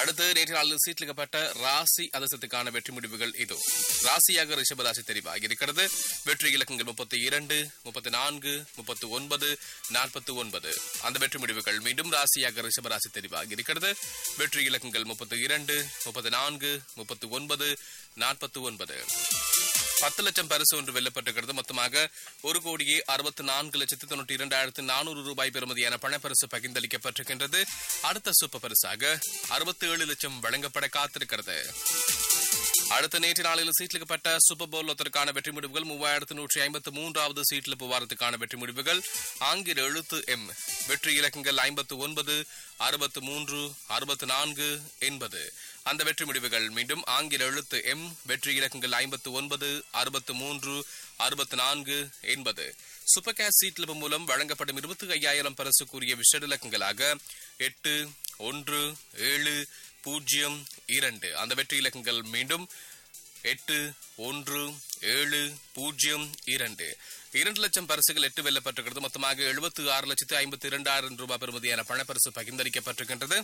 அடுத்து நேற்று நாளில் சீட்லிக்கப்பட்ட ராசி அதிர்ஷ்டத்துக்கான வெற்றி முடிவுகள் இது ராசியாக ரிஷபராசி தெரிவாகி இருக்கிறது வெற்றி இலக்கங்கள் முப்பத்தி இரண்டு முப்பத்தி நான்கு முப்பத்தி ஒன்பது நாற்பத்தி ஒன்பது அந்த வெற்றி முடிவுகள் மீண்டும் ராசியாக ரிஷபராசி தெரிவாகி இருக்கிறது வெற்றி இலக்கங்கள் முப்பத்தி இரண்டு முப்பத்தி நான்கு முப்பத்தி ஒன்பது நாற்பத்தி ஒன்பது பத்து லட்சம் பரிசு ஒன்று வெல்லப்பட்டிருக்கிறது மொத்தமாக ஒரு கோடியே அறுபத்தி நான்கு லட்சத்து தொண்ணூற்றி இரண்டாயிரத்து நானூறு ரூபாய் பெறுமதியான பணப்பரிசு பகிர்ந்தளிக்கப்பட்டிருக்கின்றது அடுத்த சூப்பர் பரிசாக அறுபத்தி ஏழு லட்சம் வழங்கப்பட காத்திருக்கிறது அடுத்த நேற்று நாளில் சீட்லிக்கப்பட்ட சூப்பர் போல் ஒருத்தருக்கான வெற்றி முடிவுகள் மூவாயிரத்து நூற்றி ஐம்பத்து மூன்றாவது சீட்டில் புவாரத்துக்கான வெற்றி முடிவுகள் ஆங்கில எழுத்து எம் வெற்றி இலக்கங்கள் ஐம்பத்து ஒன்பது அறுபத்து மூன்று அறுபத்து நான்கு எண்பது அந்த வெற்றி முடிவுகள் மீண்டும் ஆங்கில எழுத்து எம் வெற்றி இலக்கங்கள் ஐம்பத்து ஒன்பது அறுபத்து மூன்று அறுபத்து நான்கு எண்பது சூப்பர் கேஷ் சீட்லிப்பு மூலம் வழங்கப்படும் இருபத்தி ஐயாயிரம் பரிசுக்குரிய விஷட இலக்கங்களாக எட்டு ஒன்று ஏழு பூஜ்ஜியம் இரண்டு அந்த வெற்றி இலக்கங்கள் மீண்டும் எட்டு ஒன்று ஏழு பூஜ்ஜியம் இரண்டு இரண்டு லட்சம் பரிசுகள் எட்டு வெல்லப்பட்டிருக்கிறது மொத்தமாக எழுபத்தி ஆறு லட்சத்து ஐம்பத்தி இரண்டாயிரம் ரூபாய் பெறுமதியான பணப்பரிசு பகிர்ந்தளிக்கப்பட்டிருக்கின்றது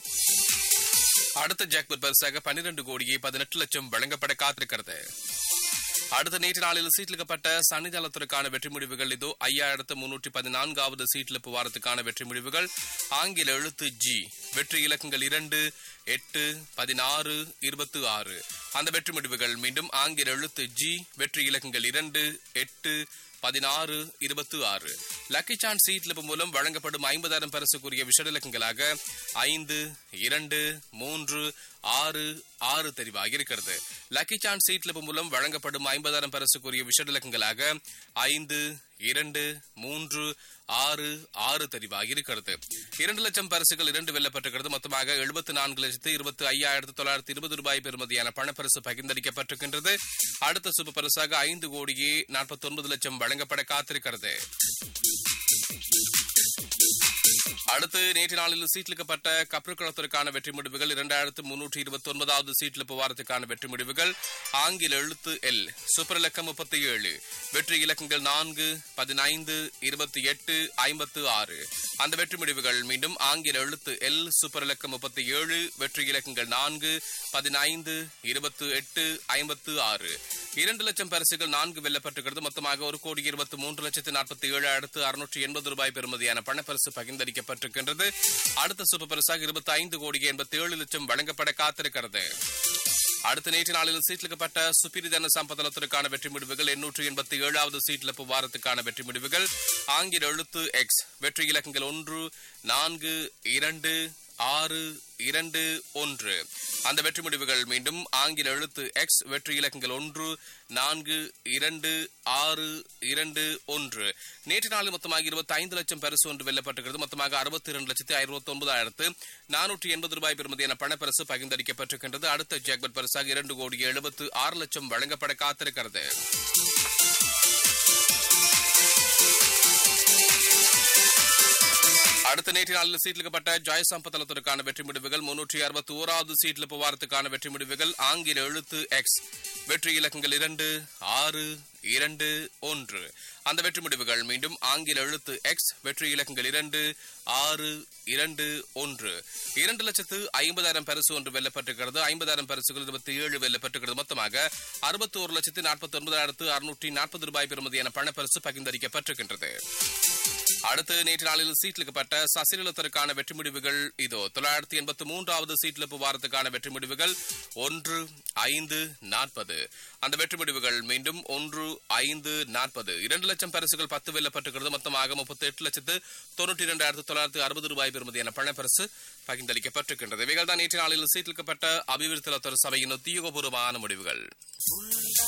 அடுத்த ஜாக்பட் பரிசாக பன்னிரண்டு கோடியே பதினெட்டு லட்சம் வழங்கப்பட காத்திருக்கிறது அடுத்த நேற்று நாளில் சீட்லிக்கப்பட்ட சன்னிதானத்திற்கான வெற்றி முடிவுகள் இதோ ஐயாயிரத்து முன்னூற்றி பதினான்காவது சீட்லிப்பு வாரத்துக்கான வெற்றி முடிவுகள் ஆங்கில எழுத்து ஜி வெற்றி இலக்கங்கள் இரண்டு எட்டு பதினாறு இருபத்தி ஆறு அந்த வெற்றி முடிவுகள் மீண்டும் ஆங்கில எழுத்து ஜி வெற்றி இலக்கங்கள் இரண்டு எட்டு பதினாறு இருபத்தி ஆறு லக்கி சான்ஸ் சீட்லிப்பு மூலம் வழங்கப்படும் ஐம்பதாயிரம் பரிசுக்குரிய விஷட இலக்கங்களாக ஐந்து இரண்டு மூன்று ஆறு ஆறு தெரிவாகி இருக்கிறது லக்கி சான்ஸ் சீட்லிப்பு மூலம் வழங்கப்படும் ஐம்பதாயிரம் பரிசுக்குரிய விஷட இலக்கங்களாக ஐந்து இரண்டு மூன்று ஆறு ஆறு தெரிவாகி இருக்கிறது இரண்டு லட்சம் பரிசுகள் இரண்டு வெல்லப்பட்டிருக்கிறது மொத்தமாக எழுபத்தி நான்கு லட்சத்து இருபத்தி ஐயாயிரத்து தொள்ளாயிரத்தி இருபது ரூபாய் பெறுமதியான பணப்பரிசு பகிர்ந்தளிக்கப்பட்டிருக்கின்றது அடுத்த சூப்பர் பரிசாக ஐந்து கோடியே நாற்பத்தி ஒன்பது லட்சம் வழங்கப்பட காத்திருக்கிறது அடுத்து நேற்று நாளில் சீட்லிக்கப்பட்ட கப்ருக்களத்திற்கான வெற்றி முடிவுகள் இரண்டாயிரத்து முன்னூற்றி இருபத்தி ஒன்பதாவது சீட்லிப்பு வாரத்துக்கான வெற்றி முடிவுகள் ஆங்கில எழுத்து எல் சூப்பர் இலக்கம் முப்பத்தி ஏழு வெற்றி இலக்கங்கள் நான்கு பதினைந்து இருபத்தி எட்டு ஐம்பத்து ஆறு அந்த வெற்றி முடிவுகள் மீண்டும் ஆங்கில எழுத்து எல் சூப்பர் இலக்கம் முப்பத்தி ஏழு வெற்றி இலக்கங்கள் நான்கு பதினைந்து இருபத்தி எட்டு ஐம்பத்து ஆறு இரண்டு லட்சம் பரிசுகள் நான்கு வெல்லப்பட்டிருக்கிறது மொத்தமாக ஒரு கோடி இருபத்தி மூன்று லட்சத்து நாற்பத்தி ஏழாயிரத்து அறுநூற்றி எண்பது ரூபாய் பெறுமதியான பணப்பரிசு பகிர்ந்தளிக்கப்பட்டிருக்கின்றது அடுத்த சூப்பர் பரிசாக இருபத்தி ஐந்து கோடி எண்பத்தி ஏழு லட்சம் வழங்கப்பட காத்திருக்கிறது அடுத்த நேற்று நாளில் சீட்லிக்கப்பட்ட சுப்பிரிதன சம்பதனத்திற்கான வெற்றி முடிவுகள் எண்ணூற்று எண்பத்தி ஏழாவது சீட்லிப்பு வாரத்துக்கான வெற்றி முடிவுகள் ஆங்கில எழுத்து எக்ஸ் வெற்றி இலக்கங்கள் ஒன்று நான்கு இரண்டு ஆறு இரண்டு ஒன்று அந்த வெற்றி முடிவுகள் மீண்டும் ஆங்கில எழுத்து எக்ஸ் வெற்றி இலக்கங்கள் ஒன்று நான்கு இரண்டு ஆறு இரண்டு ஒன்று நேற்று நாளில் மொத்தமாக இருபத்தி ஐந்து லட்சம் பரிசு ஒன்று வெல்லப்பட்டிருக்கிறது மொத்தமாக அறுபத்தி இரண்டு லட்சத்தி அறுபத்தி ஒன்பதாயிரத்து நானூற்றி எண்பது ரூபாய் பெறுமதியான பணப்பரிசு பகிர்ந்தளிக்கப்பட்டிருக்கின்றது அடுத்த ஜாக்பட் பரிசாக இரண்டு கோடி எழுபத்து ஆறு லட்சம் வழங்கப்பட காத்திருக்கிறது அடுத்த நேற்று நாளில் சீட்லிக்கப்பட்ட ஜாய் சம்பத்தலத்திற்கான வெற்றி முடிவுகள் முன்னூற்றி அறுபத்தி ஓராவது சீட்ல புவாரத்துக்கான வெற்றி முடிவுகள் ஆங்கில எழுத்து எக்ஸ் வெற்றி இலக்கங்கள் இரண்டு ஆறு இரண்டு ஒன்று அந்த வெற்றி முடிவுகள் மீண்டும் ஆங்கில எழுத்து எக்ஸ் வெற்றி இலக்கங்கள் இரண்டு ஆறு இரண்டு ஒன்று இரண்டு லட்சத்து ஐம்பதாயிரம் பரிசு ஒன்று வெல்லப்பட்டிருக்கிறது ஐம்பதாயிரம் பரிசுகள் இருபத்தி ஏழு வெல்லப்பட்டிருக்கிறது மொத்தமாக அறுபத்தி ஒரு லட்சத்து நாற்பத்தி ஒன்பதாயிரத்து அறுநூற்றி நாற்பது ரூபாய் பெறுமதியான பணப்பரிசு பகிர்ந்தளிக்கப்பட்டிருக்கின்றது அடுத்து நேற்று நாளில் சீட்லிக்கப்பட்ட சசிலத்திற்கான வெற்றி முடிவுகள் இதோ தொள்ளாயிரத்தி எண்பத்தி மூன்றாவது சீட்லிப்பு வாரத்துக்கான வெற்றி முடிவுகள் ஒன்று ஐந்து நாற்பது அந்த வெற்றி முடிவுகள் மீண்டும் ஒன்று ஐந்து நாற்பது இரண்டு லட்சம் பரிசுகள் பத்து வெல்லப்பட்டிருக்கிறது மொத்தமாக முப்பத்தி எட்டு லட்சத்து தொண்ணூற்றி இரண்டாயிரத்து தொள்ளாயிரத்து அறுபது ரூபாய் பெறுமதியான பணப்பரிசு பகிர்ந்தளிக்கப்பட்டிருக்கின்றது இவைகள் தான் நேற்று நாளில் சீட்லிக்கப்பட்ட அபிவிருத்தி சபையின் உத்தியோகபூர்வமான முடிவுகள்